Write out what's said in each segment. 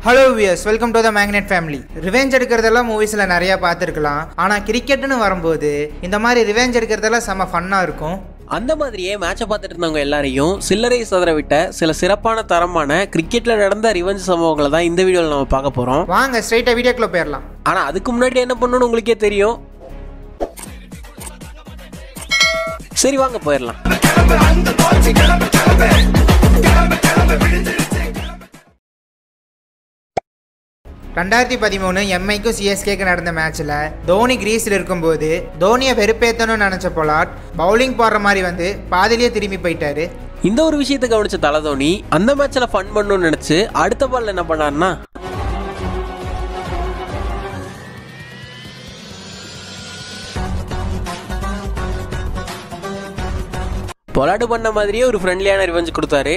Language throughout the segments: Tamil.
Hello viewers welcome to the magnet family revenge எடுக்கிறதெல்லாம் மூவிஸில் நிறையா பார்த்துருக்கலாம் ஆனால் கிரிக்கெட்னு வரும்போது இந்த மாதிரி ரிவெஞ்ச் எடுக்கிறதெல்லாம் செம்ம ஃபன்னாக இருக்கும் அந்த மாதிரியே மேட்சை பார்த்துட்டு இருந்தவங்க எல்லாரையும் சில்லறை சதற விட்ட சில சிறப்பான தரமான கிரிக்கெட்ல நடந்த ரிவெஞ்ச் சம்பவங்களை தான் இந்த வீடியோவில் நம்ம பார்க்க போறோம் வாங்க ஸ்ட்ரைட்டாக வீடியோக்குள்ளே போயிடலாம் ஆனா அதுக்கு முன்னாடி என்ன பண்ணணும்னு உங்களுக்கே தெரியும் சரி வாங்க போயிடலாம் ரெண்டாயிரத்தி பதிமூணு எம்ஐக்கும் சிஎஸ்கேக்கு நடந்த மேட்ச்சில் தோனி கிரீஸில் இருக்கும்போது தோனியை வெறுப்பேற்றணும்னு நினச்ச பொலாட் பவுலிங் போடுற மாதிரி வந்து பாதிலேயே திரும்பி போயிட்டாரு இந்த ஒரு விஷயத்தை கவனிச்ச தலை தோனி அந்த மேட்ச்ல ஃபன் பண்ணணும்னு நினைச்சு அடுத்த பால் என்ன பண்ணாருன்னா பொலாடு பண்ண மாதிரியே ஒரு ஃப்ரெண்ட்லியான ரிவெஞ்ச் கொடுத்தாரு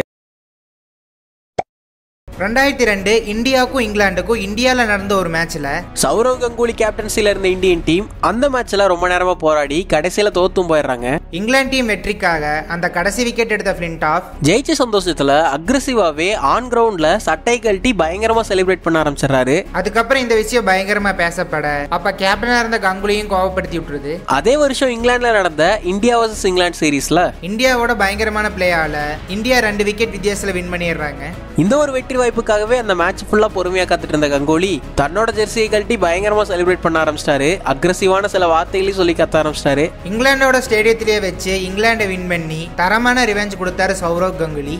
ரெண்டாயிரத்தி ரெண்டு இந்தியாவுக்கும் இங்கிலாந்துக்கும் இந்தியாவில் நடந்த ஒரு மேட்ச்சில் சௌரவ் கங்குலி கேப்டன்சில இருந்த இந்தியன் டீம் அந்த மேட்ச்ல ரொம்ப நேரமா போராடி கடைசியில தோத்தும் போயிடுறாங்க இங்கிலாந்து டீம் வெற்றிக்காக அந்த கடைசி விக்கெட் எடுத்த ஃபிளின்ட் ஆஃப் ஜெயிச்ச சந்தோஷத்துல அக்ரெசிவாவே ஆன் கிரவுண்ட்ல சட்டை கழட்டி பயங்கரமா செலிப்ரேட் பண்ண ஆரம்பிச்சிடுறாரு அதுக்கப்புறம் இந்த விஷயம் பயங்கரமா பேசப்பட அப்ப கேப்டனா இருந்த கங்குலியும் கோவப்படுத்தி விட்டுருது அதே வருஷம் இங்கிலாந்துல நடந்த இந்தியா வர்சஸ் இங்கிலாந்து சீரீஸ்ல இந்தியாவோட பயங்கரமான பிளேயால இந்தியா ரெண்டு விக்கெட் வித்தியாசத்துல வின் பண்ணிடுறாங்க இந்த ஒரு வெற்றி வாய்ப்புக்காகவே அந்த மேட்ச் ஃபுல்லா பொறுமையா காத்துட்டு இருந்த கங்கோலி தன்னோட ஜெர்சியை கழட்டி பயங்கரமா செலிப்ரேட் பண்ண ஆரம்பிச்சிட்டாரு அக்ரெசிவான சில வார்த்தைகளையும் சொல்லி கத்த ஆரம்பிச்சிட்டாரு இங்கிலாந்தோட ஸ்டேடியத்திலேயே வச்சு இங்கிலாண்டை வின் பண்ணி தரமான ரிவெஞ்ச் கொடுத்தாரு சௌரவ் கங்குலி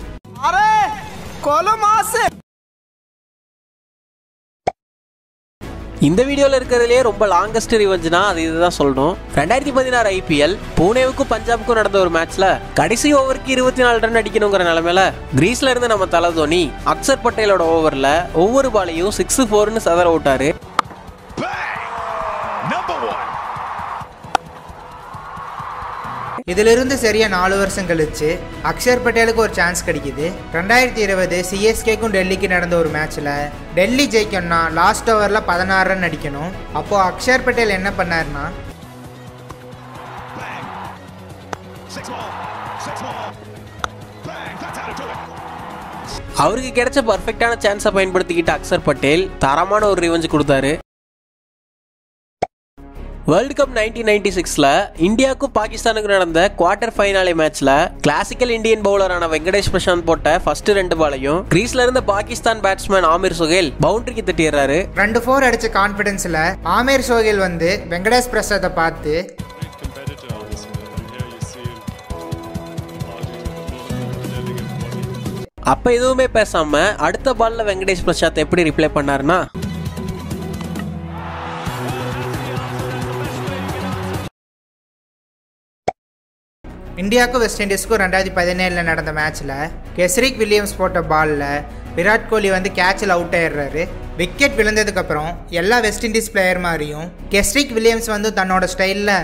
இந்த வீடியோல இருக்கிறதுலே ரொம்ப லாங்கஸ்ட் ரிவெஞ்ச்னா அது இதுதான் சொல்லணும் ரெண்டாயிரத்தி பதினாறு ஐபிஎல் பூனேவுக்கும் பஞ்சாபுக்கும் நடந்த ஒரு மேட்ச்ல கடைசி ஓவருக்கு இருபத்தி நாலு ரன் அடிக்கணுங்கிற நிலைமையில கிரீஸ்ல இருந்து நம்ம தலை தோனி அக்சர் பட்டேலோட ஓவர்ல ஒவ்வொரு பாலையும் சிக்ஸ் ஃபோர்னு சதற விட்டாரு Number one. இதுல இருந்து சரியா நாலு வருஷம் கழிச்சு அக்ஷர் பட்டேலுக்கு ஒரு சான்ஸ் கிடைக்குது ரெண்டாயிரத்தி இருபது சிஎஸ்கேக்கும் டெல்லிக்கு நடந்த ஒரு மேட்ச்ல டெல்லி ஜெயிக்கணும்னா லாஸ்ட் ஓவர்ல பதினாறு ரன் அடிக்கணும் அப்போ அக்ஷர் பட்டேல் என்ன பண்ணாருன்னா Bang. Six ball. Six ball. Bang. That's how to do it. அவருக்கு கிடைச்ச பர்ஃபெக்டான சான்ஸை பயன்படுத்திக்கிட்ட அக்சர் பட்டேல் தரமான ஒரு ரிவெஞ்ச் கொடுத்தாரு வேர்ல்டு கப் நைன்டீன் நைன்டி சிக்ஸ்ல இந்தியாவுக்கும் பாகிஸ்தானுக்கும் நடந்த குவார்டர் ஃபைனாலே மேட்ச்ல கிளாசிக்கல் இந்தியன் பவுலரான வெங்கடேஷ் பிரசாந்த் போட்ட ஃபர்ஸ்ட் ரெண்டு பாலையும் கிரீஸ்ல இருந்த பாகிஸ்தான் பேட்ஸ்மேன் ஆமிர் சுஹேல் பவுண்டரிக்கு தட்டிடுறாரு ரெண்டு ஃபோர் அடிச்ச கான்ஃபிடன்ஸ்ல ஆமீர் சோகில் வந்து வெங்கடேஷ் பிரசாத்தை பார்த்து competitor on this one. And here you see him arguing with the ball, pretending it's body. அப்ப எதுவுமே பேசாம அடுத்த பால்ல வெங்கடேஷ் பிரசாத் எப்படி ரிப்ளை பண்ணாருன்னா இந்தியாவுக்கும் வெஸ்ட் இண்டீஸ்க்கும் ரெண்டாயிரத்தி பதினேழில் நடந்த மேட்ச்சில் கெஸ்ரிக் வில்லியம்ஸ் போட்ட பாலில் விராட் கோலி வந்து கேட்சில் அவுட் ஆயிடுறாரு விக்கெட் விழுந்ததுக்கப்புறம் எல்லா வெஸ்ட் இண்டீஸ் பிளேயர் மாதிரியும் கெஸ்ரிக் வில்லியம்ஸ் வந்து தன்னோட ஸ்டைலில்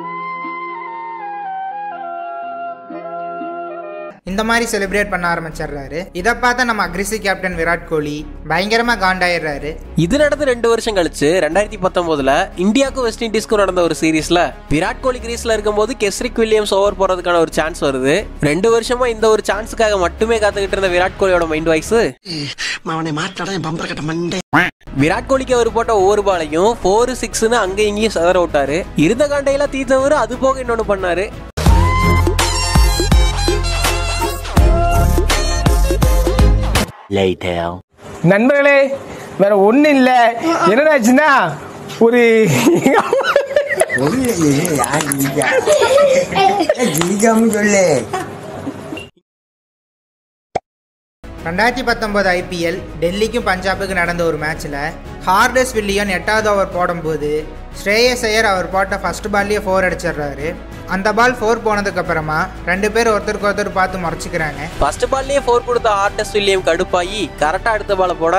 இந்த மாதிரி செலிப்ரேட் பண்ண ஆரம்பிச்சிடுறாரு இதை பார்த்தா நம்ம அக்ரிசிவ் கேப்டன் விராட் கோலி பயங்கரமாக காண்டாயிடுறாரு இது நடந்து ரெண்டு வருஷம் கழிச்சு ரெண்டாயிரத்தி பத்தொன்பதுல இந்தியாவுக்கும் வெஸ்ட் இண்டீஸ்க்கும் நடந்த ஒரு சீரீஸ்ல விராட் கோலி கிரீஸ்ல இருக்கும்போது கெஸ்ரிக் வில்லியம்ஸ் ஓவர் போறதுக்கான ஒரு சான்ஸ் வருது ரெண்டு வருஷமா இந்த ஒரு சான்ஸுக்காக மட்டுமே காத்துக்கிட்டு இருந்த விராட் கோலியோட மைண்ட் வாய்ஸ் அவனை மாட்டாடா என் பம்பர கட்ட மண்டை விராட் கோலிக்கு அவர் போட்ட ஒவ்வொரு பாலையும் ஃபோர் சிக்ஸ்னு அங்கேயும் இங்கேயும் சதற விட்டாரு இருந்த காண்டையெல்லாம் தீத்தவர் அது போக இன்னொன்னு பண்ணாரு நண்பர்களே வேற ஒண்ணும் இல்ல என்னடாச்சுன்னா ஒரு ரெண்டாயிரத்தி பத்தொன்பது ஐபிஎல் டெல்லிக்கும் பஞ்சாபுக்கும் நடந்த ஒரு மேட்ச்சில் ஹார்டஸ் வில்லியன் எட்டாவது ஓவர் போடும்போது ஸ்ரேயஸ் ஐயர் அவர் போட்ட ஃபர்ஸ்ட் பால்லேயே ஃபோர் அடிச்சிடுறாரு அந்த பால் ஃபோர் போனதுக்கப்புறமா ரெண்டு பேர் ஒருத்தருக்கு ஒருத்தர் பார்த்து முறைச்சிக்கிறாங்க ஃபர்ஸ்ட் பால்லயே ஃபோர் கொடுத்த ஆர்டஸ் வில்லியம் கடுப்பாயி கரெக்டா அடுத்த பால போட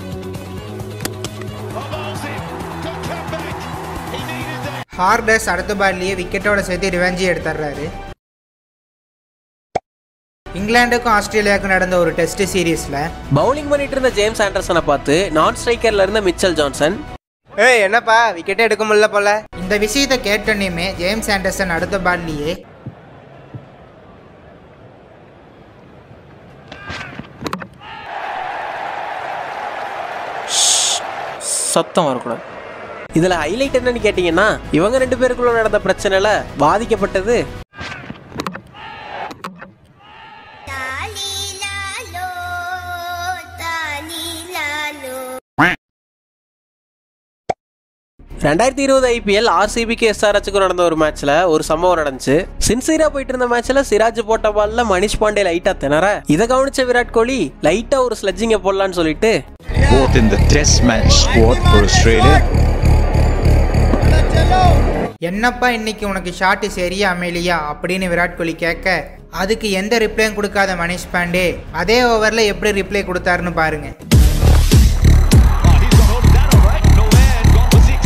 Ball's in. Good comeback. He needed that. ஹார்டஸ் அடுத்த பால்லேயே விக்கெட்டோட சேர்த்து ரிவெஞ்சி எடுத்துடுறாரு இங்கிலாந்துக்கும் ஆஸ்திரேலியாவுக்கும் நடந்த ஒரு டெஸ்ட் சீரீஸில் பவுலிங் பண்ணிட்டு இருந்த ஜேம்ஸ் ஆண்டர்சனை பார்த்து நான் ஸ்ட்ரைக்கர்ல இருந்த மிச்சல் ஜான்சன் ஏய் என்னப்பா விக்கெட்டே எடுக்க முடியல போல இந்த விஷயத்தை கேட்டோன்னே ஜேம்ஸ் ஆண்டர்சன் அடுத்த பால்லையே சத்தம் வரக்கூடாது இதுல ஹைலைட் என்னன்னு கேட்டீங்கன்னா இவங்க ரெண்டு பேருக்குள்ள நடந்த பிரச்சனைல பாதிக்கப்பட்டது ரெண்டாயிரத்தி இருபது ஐபிஎல் ஆர்சிபிக்கு எஸ்ஆர்ஹெச்சுக்கும் நடந்த ஒரு மேட்ச்ல ஒரு சம்பவம் நடந்துச்சு சின்சியரா போயிட்டு இருந்த மேட்ச்ல சிராஜ் போட்ட பால்ல மணிஷ் பாண்டே லைட்டா திணற இதை கவனிச்ச விராட் கோலி லைட்டா ஒரு ஸ்லெட்ஜிங்க போடலான்னு சொல்லிட்டு both in the test match squad for Australia என்னப்பா இன்னைக்கு உனக்கு ஷாட்டு சரியா அமையலையா அப்படின்னு விராட் கோலி கேட்க அதுக்கு எந்த ரிப்ளையும் கொடுக்காத மணிஷ் பாண்டே அதே ஓவரில் எப்படி ரிப்ளை கொடுத்தாருன்னு பாருங்க Oh, he's got hold of that all right. No man, gone for six.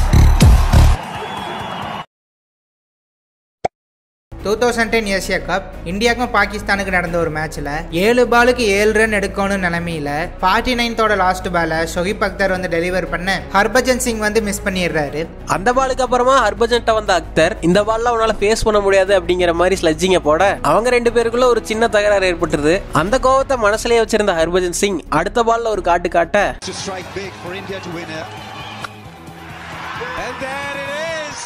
Two thousand ten Asia cup இந்தியாவுக்கும் பாகிஸ்தானுக்கு நடந்த ஒரு மேட்ச்ல ஏழு பாலுக்கு ஏழு ரன் எடுக்கணும் நிலைமையில ஃபார்ட்டி நைன்த்தோட லாஸ்ட் பால ஷொஹிப் அக்தர் வந்து டெலிவர் பண்ண ஹர்பஜன் சிங் வந்து மிஸ் பண்ணிடுறாரு அந்த பாலுக்கு அப்புறமா ஹர்பஜன்ட்ட வந்த அக்தர் இந்த பால்ல அவனால ஃபேஸ் பண்ண முடியாது அப்படிங்கிற மாதிரி ஸ்லெட்ஜிங்க போட அவங்க ரெண்டு பேருக்குள்ள ஒரு சின்ன தகராறு ஏற்பட்டுருது அந்த கோவத்தை மனசுலயே வச்சிருந்த ஹர்பஜன் சிங் அடுத்த பால்ல ஒரு காட்டு காட்ட To strike big for India to win it. And there it is.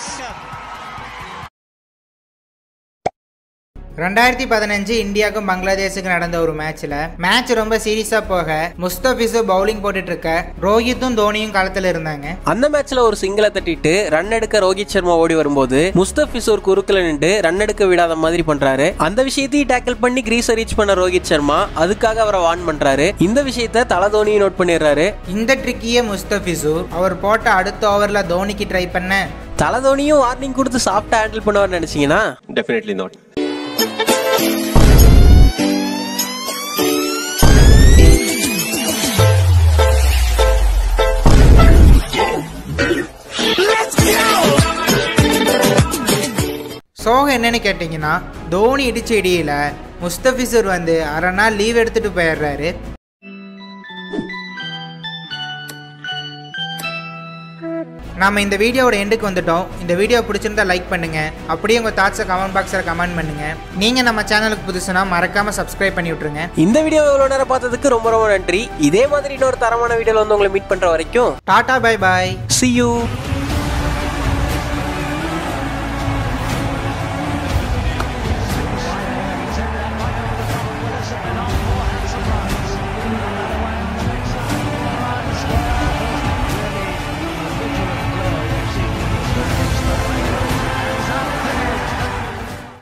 ரெண்டாயிரத்தி பதினஞ்சு இந்தியாவுக்கும் பங்களாதேஷுக்கு நடந்த ஒரு மேட்ச்ல மேட்ச் ரொம்ப சீரியஸா போக முஸ்தபிசு பவுலிங் போட்டுட்டு இருக்க ரோஹித்தும் தோனியும் களத்துல இருந்தாங்க அந்த மேட்ச்ல ஒரு சிங்கிளை தட்டிட்டு ரன் எடுக்க ரோஹித் சர்மா ஓடி வரும்போது முஸ்தபிஸ் ஒரு குறுக்கல நின்று ரன் எடுக்க விடாத மாதிரி பண்றாரு அந்த விஷயத்தையும் டேக்கிள் பண்ணி கிரீஸை ரீச் பண்ண ரோஹித் சர்மா அதுக்காக அவரை வார்ன் பண்றாரு இந்த விஷயத்த தல தோனியும் நோட் பண்ணிடுறாரு இந்த ட்ரிக்கியே முஸ்தபிசு அவர் போட்ட அடுத்த ஓவர்ல தோனிக்கு ட்ரை பண்ண தல தோனியும் வார்னிங் கொடுத்து சாஃப்டா ஹேண்டில் பண்ணுவார்னு நினைச்சீங்கன்னா Definitely not. சோகம் என்னன்னு கேட்டிங்கன்னா தோனி இடிச்ச இடியில முஸ்தபிசர் வந்து அரை நாள் லீவ் எடுத்துட்டு போயிடுறாரு நாம இந்த வீடியோவோட எண்டுக்கு வந்துட்டோம் இந்த வீடியோ பிடிச்சிருந்தா லைக் பண்ணுங்க அப்படியே உங்க தாட்ஸை கமெண்ட் பாக்ஸில் கமெண்ட் பண்ணுங்க நீங்க நம்ம சேனலுக்கு புதுசுனா மறக்காம சப்ஸ்கிரைப் பண்ணி விட்டுருங்க இந்த வீடியோ இவ்வளவு நேரம் பார்த்ததுக்கு ரொம்ப ரொம்ப நன்றி இதே மாதிரி இன்னொரு தரமான வீடியோல வந்து உங்களை மீட் பண்ற வரைக்கும் tata bye bye see you